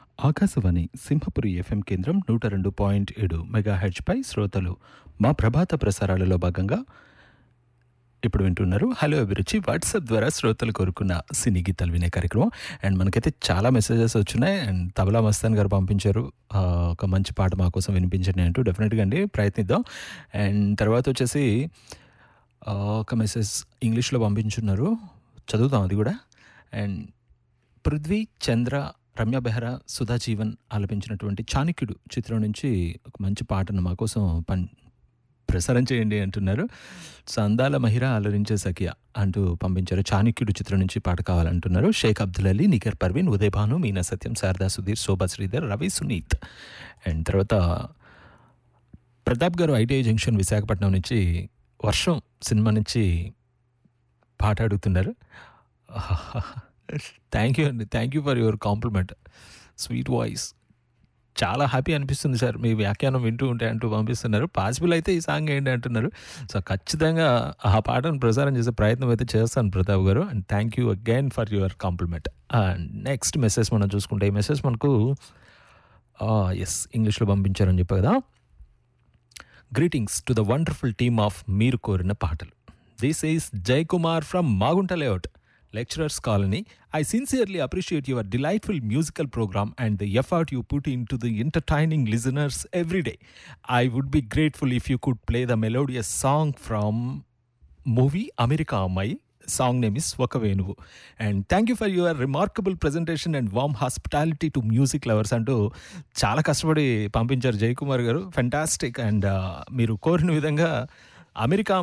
Akashvani Simhapuri FM కేంద్రం నూట రెండు పాయింట్ ఏడు మెగాహెడ్జ్పై శ్రోతలు మా ప్రభాత ప్రసారాలలో భాగంగా ఇప్పుడు వింటున్నారు హలో అభిరుచి వాట్సాప్ ద్వారా శ్రోతలు కోరుకున్న సినీ గీతాలు వినే కార్యక్రమం అండ్ మనకైతే చాలా మెసేజెస్ వచ్చినాయి అండ్ తబలా మస్తాన్ గారు పంపించారు ఆ, ఒక మంచి పాట మా కోసం వినిపించండి అంటూ డెఫినెట్గా అండి ప్రయత్నిద్దాం అండ్ తర్వాత వచ్చేసి ఆ, ఒక మెసేజ్ ఇంగ్లీష్లో పంపించున్నారు చదువుతాం అది కూడా అండ్ పృథ్వీ చంద్ర రమ్య బెహ్రా సుధా జీవన్ ఆలపించినటువంటి చాణక్యుడు చిత్రం నుంచి ఒక మంచి పాటను మా కోసం పన్ ప్రసారం చేయండి అంటున్నారు సో అందాల మహిర అలరించే సఖియా అంటూ పంపించారు చాణక్యుడు చిత్రం నుంచి పాట కావాలంటున్నారు షేక్ అబ్దుల్ అలీ నిగర్ పర్వీన్ ఉదయ్ భాను మీనా సత్యం శారదా సుధీర్ శోభా శ్రీధర్ రవి సునీత్ అండ్ తర్వాత ప్రతాప్ గారు ఐటీఐ జంక్షన్ విశాఖపట్నం నుంచి వర్షం సినిమా నుంచి పాట అడుగుతున్నారు థ్యాంక్ యూ అండి thank you for your compliment sweet voice చాలా హ్యాపీ అనిపిస్తుంది సార్ మీ వ్యాఖ్యానం వింటూ ఉంటే అంటూ పంపిస్తున్నారు పాసిబుల్ అయితే ఈ సాంగ్ ఏంటి అంటున్నారు సో ఖచ్చితంగా ఆ పాటను ప్రసారం చేసే ప్రయత్నం అయితే చేస్తాను Pratap garu and thank you again for your compliment and next message మనం చూసుకుంటే ఈ మెసేజ్ మనకు ఎస్ ఇంగ్లీష్లో పంపించారని చెప్పా కదా greetings to the wonderful team of మీరు కోరిన పాటలు this is Jai Kumar from Magunta layout lecturers colony I sincerely appreciate your delightful musical programme and the effort you put in to the entertaining listeners every day I would be grateful if you could play the melodious song from movie America Ammayi song name is ఒక వేణువు and thank you for your remarkable presentation and warm hospitality to music lovers అంటూ చాలా కష్టపడి పంపించారు జయకుమార్ గారు fantastic and మీరు కోరిన విధంగా అమెరికా